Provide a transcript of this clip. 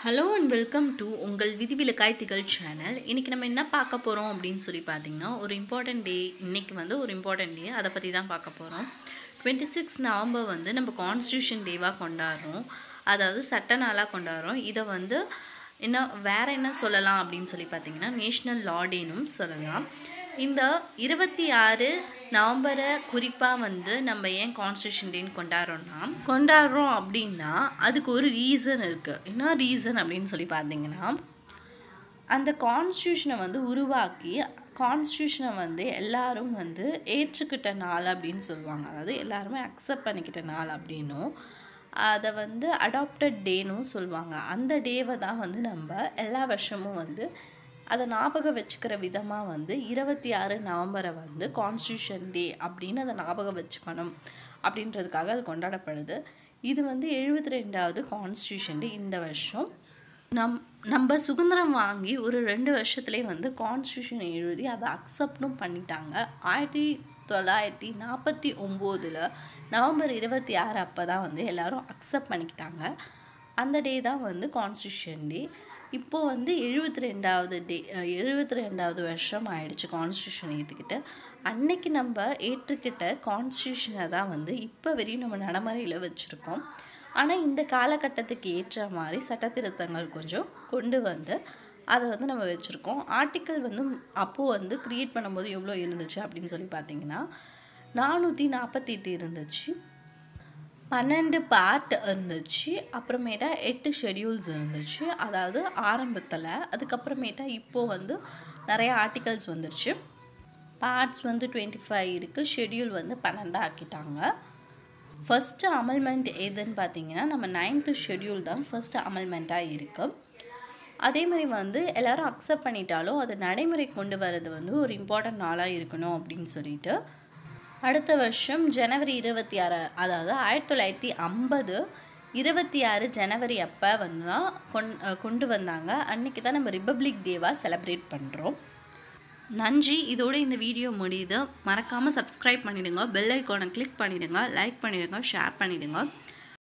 hello and welcome to உங்கள் விதிவிலக்காய் திகழ் channel இன்றைக்கி நம்ம என்ன பார்க்க போகிறோம் அப்படின்னு சொல்லி பார்த்தீங்கன்னா ஒரு இம்பார்ட்டன்ட் டே இன்றைக்கி வந்து ஒரு இம்பார்ட்டன்ட் டே அதை பற்றி தான் பார்க்க போகிறோம் டுவெண்ட்டி சிக்ஸ் நவம்பர் வந்து நம்ம கான்ஸ்டியூஷன் டேவாக கொண்டாடுறோம் அதாவது சட்ட நாளாக கொண்டாடுறோம் இதை வந்து என்ன வேறு என்ன சொல்லலாம் அப்படின்னு சொல்லி பார்த்தீங்கன்னா நேஷ்னல் லா டேனும் சொல்லலாம் இந்த இருபத்தி ஆறு நவம்பரை குறிப்பாக வந்து நம்ம ஏன் கான்ஸ்டியூஷன் டேன்னு கொண்டாடுறோம்னா கொண்டாடுறோம் அப்படின்னா அதுக்கு ஒரு ரீசன் இருக்குது என்ன ரீசன் அப்படின்னு சொல்லி பார்த்தீங்கன்னா அந்த கான்ஸ்டியூஷனை வந்து உருவாக்கி கான்ஸ்டியூஷனை வந்து எல்லாரும் வந்து ஏற்றுக்கிட்ட நாள் அப்படின்னு சொல்லுவாங்க அதாவது எல்லாருமே அக்செப்ட் பண்ணிக்கிட்ட நாள் அப்படின்னும் அதை வந்து அடாப்டட் டேனும் சொல்லுவாங்க அந்த டேவை தான் வந்து நம்ம எல்லா வருஷமும் வந்து அதை ஞாபகம் வச்சுக்கிற விதமாக வந்து இருபத்தி ஆறு நவம்பரை வந்து கான்ஸ்டியூஷன் டே அப்படின்னு அதை ஞாபகம் வச்சுக்கணும் அப்படின்றதுக்காக அது கொண்டாடப்படுது இது வந்து எழுபத்தி ரெண்டாவது கான்ஸ்டியூஷன் டே இந்த வருஷம் நம் நம்ம சுதந்திரம் வாங்கி ஒரு ரெண்டு வருஷத்துலேயே வந்து கான்ஸ்டியூஷன் எழுதி அதை அக்செப்டும் பண்ணிட்டாங்க ஆயிரத்தி தொள்ளாயிரத்தி நாற்பத்தி ஒம்போதில் நவம்பர் இருபத்தி ஆறு அப்போ தான் வந்து எல்லோரும் அக்செப்ட் பண்ணிக்கிட்டாங்க அந்த டே தான் வந்து கான்ஸ்டியூஷன் டே இப்போது வந்து எழுபத்தி ரெண்டாவது டே எழுபத்தி ரெண்டாவது வருஷம் ஆயிடுச்சு கான்ஸ்டியூஷன் ஏற்றுக்கிட்டு அன்னைக்கு நம்ம ஏற்றுக்கிட்ட கான்ஸ்டியூஷனை தான் வந்து இப்போ வரையும் நம்ம நடைமுறையில் வச்சுருக்கோம் ஆனால் இந்த காலகட்டத்துக்கு ஏற்ற மாதிரி சட்ட திருத்தங்கள் கொஞ்சம் கொண்டு வந்து அதை வந்து நம்ம வச்சுருக்கோம் ஆர்டிக்கல் வந்து அப்போது வந்து க்ரியேட் பண்ணும்போது எவ்வளோ இருந்துச்சு அப்படின்னு சொல்லி பார்த்தீங்கன்னா நானூற்றி நாற்பத்தெட்டு இருந்துச்சு பன்னெண்டு பார்ட் இருந்துச்சு அப்புறமேட்டா எட்டு ஷெடியூல்ஸ் இருந்துச்சு அதாவது ஆரம்பத்தில் அதுக்கப்புறமேட்டா இப்போது வந்து நிறைய ஆர்டிகல்ஸ் வந்துருச்சு பார்ட்ஸ் வந்து டுவெண்ட்டி ஃபைவ் இருக்குது ஷெடியூல் வந்து பன்னெண்டாக ஆக்கிட்டாங்க ஃபஸ்ட்டு அமல்மெண்ட் எதுன்னு பார்த்தீங்கன்னா நம்ம நைன்த்து ஷெடியூல் தான் ஃபஸ்ட்டு அமல்மெண்ட்டாக இருக்குது அதே மாதிரி வந்து எல்லோரும் அக்செப்ட் பண்ணிட்டாலும் அது நடைமுறை கொண்டு வர்றது வந்து ஒரு இம்பார்ட்டன்ட் நாளாக இருக்கணும் அப்படின்னு சொல்லிட்டு அடுத்த வருஷம் ஜனவரி இருபத்தி ஆறு அதாவது ஆயிரத்தி தொள்ளாயிரத்தி ஐம்பது இருபத்தி ஆறு ஜனவரி அப்போ வந்து தான் கொண் கொண்டு வந்தாங்க அன்றைக்கி தான் நம்ம ரிப்பப்ளிக் டேவாக செலிப்ரேட் பண்ணுறோம் நன்றி இதோட இந்த வீடியோ முடியுது மறக்காமல் சப்ஸ்கிரைப் பண்ணிவிடுங்க பெல் ஐக்கானை கிளிக் பண்ணிவிடுங்க லைக் பண்ணிவிடுங்க ஷேர் பண்ணிவிடுங்க